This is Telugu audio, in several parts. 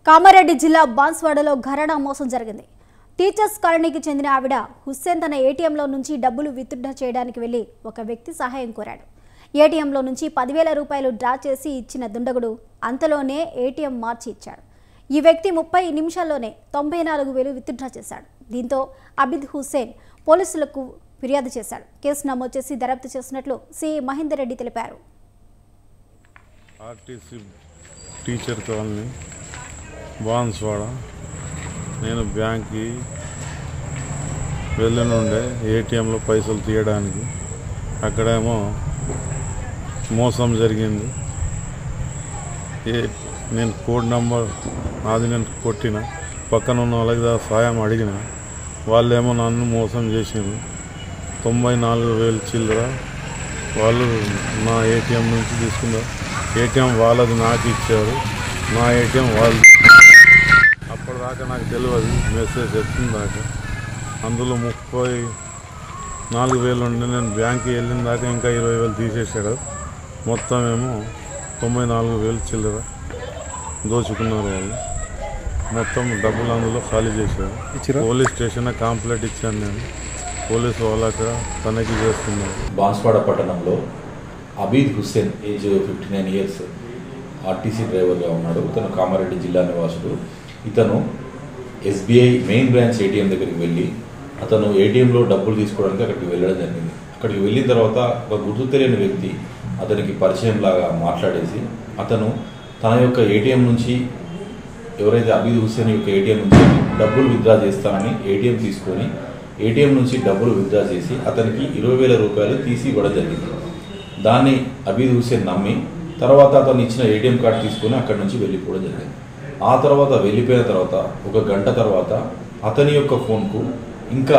కామారెడ్డి జిల్లా బాన్స్వాడలో ఘరానా మోసం జరిగింది టీచర్స్ కాలనీకి చెందిన ఆవిడ హుస్సేన్ తన ఏటీఎంలో నుంచి డబ్బులు విత్డ్రా చేయడానికి వెళ్లి ఒక వ్యక్తి సహాయం కోరాడు ఏటీఎంలో నుంచి పదివేల రూపాయలు డ్రా చేసి ఇచ్చిన దుండగుడు అంతలోనే ఏటీఎం మార్చి ఇచ్చాడు ఈ వ్యక్తి ముప్పై నిమిషాల్లోనే తొంభై నాలుగు వేలు విత్డ్రా చేశాడు దీంతో అబిద్ హుస్సేన్ పోలీసులకు ఫిర్యాదు చేశాడు కేసు నమోదు చేసి దర్యాప్తు చేసినట్లు సిఐ మహేందర్ రెడ్డి తెలిపారు ఆర్టీసీ టీచర్ కాలనీ బాన్స్వాడ నేను బ్యాంక్కి వెళ్ళనుండే ఏటీఎంలో పైసలు తీయడానికి అక్కడేమో మోసం జరిగింది ఏ నేను కోడ్ నంబర్ నాది నేను కొట్టిన పక్కన ఉన్న వాళ్ళకి దా సాయం అడిగిన వాళ్ళేమో నన్ను మోసం చేసిండ్రు తొంభై నాలుగు వేలు చిల్లర వాళ్ళు నా ఏటీఎం నుంచి తీసుకున్నారు ఏటీఎం వాళ్ళది నాకు ఇచ్చారు నా ఏటీఎం వాళ్ళు అప్పటిదాకా నాకు తెలియదు మెసేజ్ వచ్చిన దాకా అందులో ముప్పై నాలుగు వేలు ఉండే నేను బ్యాంక్కి వెళ్ళిన దాకా ఇంకా ఇరవై వేలు తీసేసాడు మొత్తం ఏమో తొంభై నాలుగు వేలు చిల్లర దోచుకున్నారు వాళ్ళు మొత్తం డబ్బులు అందులో ఖాళీ చేశారు పోలీస్ స్టేషన్ కంప్లైంట్ ఇచ్చాను నేను పోలీసు వాళ్ళకి తనిఖీ చేస్తున్నారు బాన్స్వాడ పట్టణంలో Abid Hussain age fifty nine years RTC డ్రైవర్గా ఉన్నాడు ఇతను కామారెడ్డి జిల్లా నివాసుడు ఇతను ఎస్బీఐ మెయిన్ బ్రాంచ్ ఏటీఎం దగ్గరికి వెళ్ళి అతను ఏటీఎంలో డబ్బులు తీసుకోవడానికి అక్కడికి వెళ్ళడం జరిగింది అక్కడికి వెళ్ళిన తర్వాత ఒక గుర్తు తెలియని వ్యక్తి అతనికి పరిచయం లాగా మాట్లాడేసి అతను తన యొక్క ఏటీఎం నుంచి ఎవరైతే అబీద్ హుస్సేన్ యొక్క ఏటీఎం నుంచి డబ్బులు విత్డ్రా చేస్తానని ఏటీఎం తీసుకొని ఏటీఎం నుంచి డబ్బులు విత్డ్రా చేసి అతనికి ఇరవై వేల రూపాయలు తీసి ఇవ్వడం జరిగింది దాన్ని అబీద్ హుస్సేన్ నమ్మి తర్వాత అతను ఇచ్చిన ఏటీఎం కార్డు తీసుకొని అక్కడి నుంచి వెళ్ళిపోవడం జరిగింది ఆ తర్వాత వెళ్ళిపోయిన తర్వాత ఒక గంట తర్వాత అతని యొక్క ఫోన్కు ఇంకా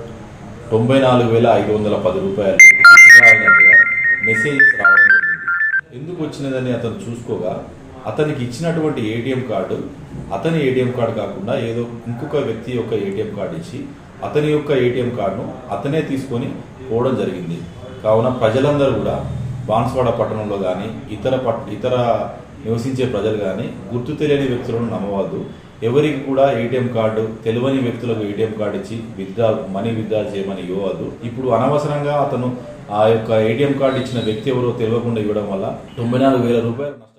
తొంభై నాలుగు వేల ఐదు వందల పది రూపాయలు విత్డ్రా అయినట్టుగా మెసేజ్ రావడం జరిగింది ఎందుకు వచ్చినదని అతను చూసుకోగా అతనికి ఇచ్చినటువంటి ఏటీఎం కార్డు అతని ఏటీఎం కార్డు కాకుండా ఏదో ఇంకొక వ్యక్తి యొక్క ఏటీఎం కార్డు ఇచ్చి అతని యొక్క ఏటీఎం కార్డును అతనే తీసుకొని పోవడం జరిగింది కావున ప్రజలందరూ కూడా బాన్స్వాడ పట్టణంలో కానీ ఇతర పట్ ఇతర నివసించే ప్రజలు కానీ గుర్తు తెలియని వ్యక్తులను నమ్మవద్దు ఎవరికి కూడా ఏటీఎం కార్డు తెలియని వ్యక్తులకు ఏటీఎం కార్డు ఇచ్చి విత్డ్రా మనీ విత్డ్రా చేయమని ఇవ్వవద్దు ఇప్పుడు అనవసరంగా అతను ఆ యొక్క ఏటీఎం కార్డు ఇచ్చిన వ్యక్తి ఎవరో తెలియకుండా ఇవ్వడం వల్ల తొంభై నాలుగు వేల రూపాయలు నష్టం